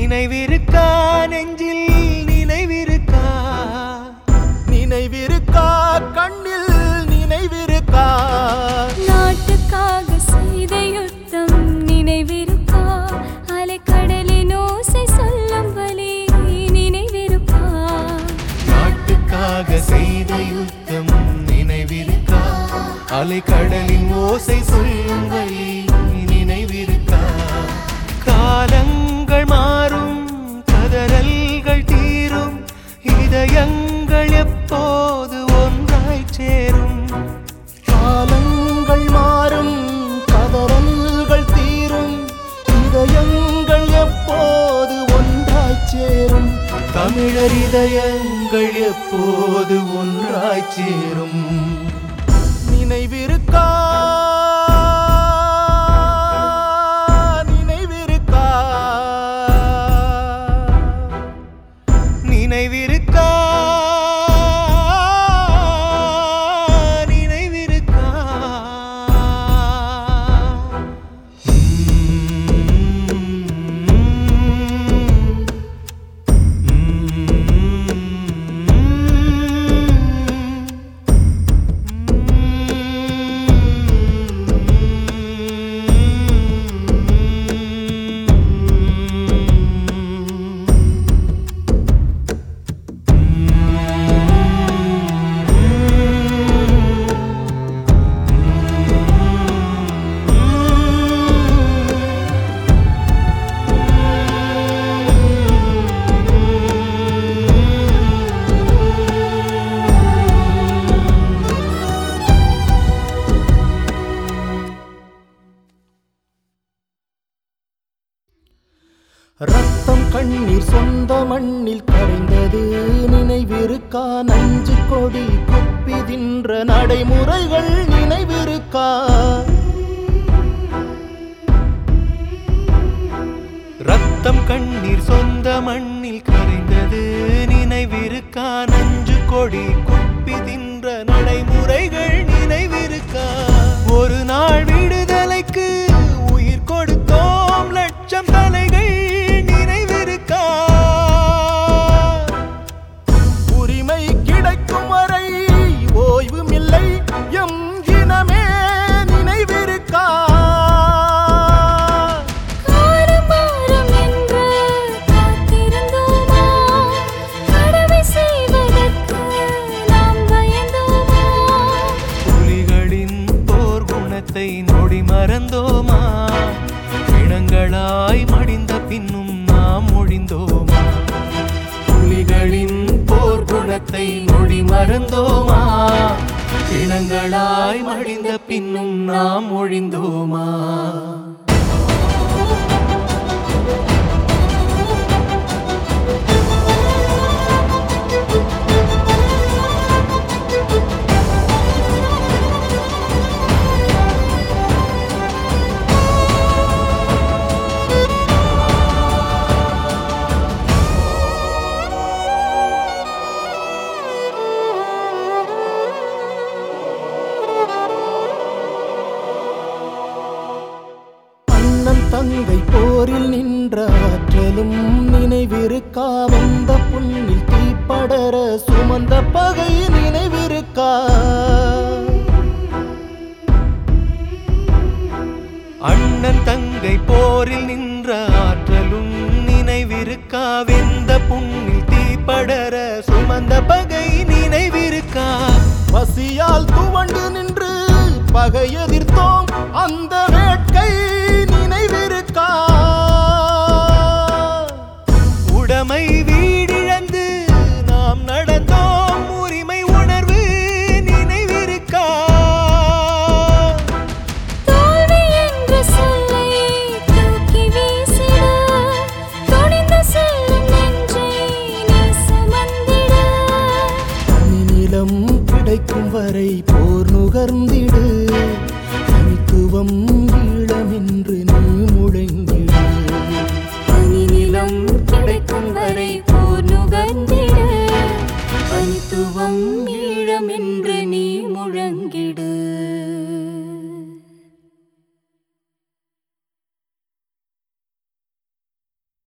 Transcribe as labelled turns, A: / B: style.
A: நினைவிருக்கா நெஞ்சில் நினைவிருக்கா
B: நினைவிருக்கா கண்ணில் நினைவிருக்கா
C: நாட்டுக்காக செய்த யுத்தம் நினைவிருக்கா அலைக்கடலின் ஓசை சொல்லும் வழி நினைவிருக்கா
A: நாட்டுக்காக செய்த யுத்தம் நினைவிருக்கா அலைக்கடலின் ஓசை சொல்லும் வழி நினைவிருக்கா காலங்கள் மாறும் கதறல்கள் தீரும் இதயங்கள் எப்போது ஒன்றாய் சேரும்
B: காலங்கள் மாறும் கதறல்கள் தீரும் இதயங்கள் எப்போது ஒன்றாய் சேரும்
A: தமிழர் இதயங்கள் எப்போது ஒன்றாய் சேரும்
B: நினைவிருக்கா நினைவிருக்கா
A: நினைவிருக்கா நினைவிருக்கா
B: ரத்தம் கண்ணீர் சொந்த மண்ணில் கரைந்தது நினைவிருக்கா நஞ்சு கொடி குப்பி தின்ற நடைமுறைகள் நினைவிருக்கா
A: ரத்தம் கண்ணீர் சொந்த மண்ணில் கரைந்தது நினைவிருக்கா நஞ்சு கொடி குப்பி தின்ற நடைமுறைகள் நினைவிருக்கா ஒரு நாள் விடுதலைக்கு உயிர் கொடுத்தோம் லட்சம் தலைகள் நினைவிருக்கா
B: உரிமை கிடைக்கும் வரை ஓய்வும் இல்லை எம் இனமே நினைவிருக்கா
C: காலம் மாறும் என்று காத்திருந்தோமா கடமை செய்வதற்கு நாம் பயந்தோமா
A: புலிகளின் போர் குணத்தை நொடி மறந்தோமா பிணங்களாய் மடிந்த பின்னும் நாம் ஒழிந்தோமா புலிகளின் போர் குணத்தை நொடி மறந்தோமா பிணங்களாய் மடிந்த பின்னும் நாம் ஒழிந்தோமா
B: அண்ணன் தங்கை போரில் நின்ற ஆற்றலும் நினைவிருக்கா வந்த புண்ணில் தீப்படர சுமந்த பகை நினைவிருக்கா
A: அண்ணன் தங்கை போரில் நின்ற ஆற்றலும் நினைவிருக்கா வெந்த புண்ணில் தீப்படர சுமந்த பகை நினைவிருக்கா
B: பசியால் துவண்டு நின்று பகை எதிர்த்தோம் அந்த வேட்கை நினைவிருக்கா
A: உடமை வீடிழந்து நாம் நடந்தோம் உரிமை உணர்வு நினைவிருக்கா
C: தோல்வி என்ற சொல்லை தூக்கி வீசிட துணிந்து செல்லும் நெஞ்சை நீ சுமந்திட
B: தனி நிலம் கிடைக்கும் வரை போர் நுகர்ந்திடு தனித்துவம் ஈழமென்று நீ முழங்கிடு
C: தனி நிலம் கிடைக்கும் வரை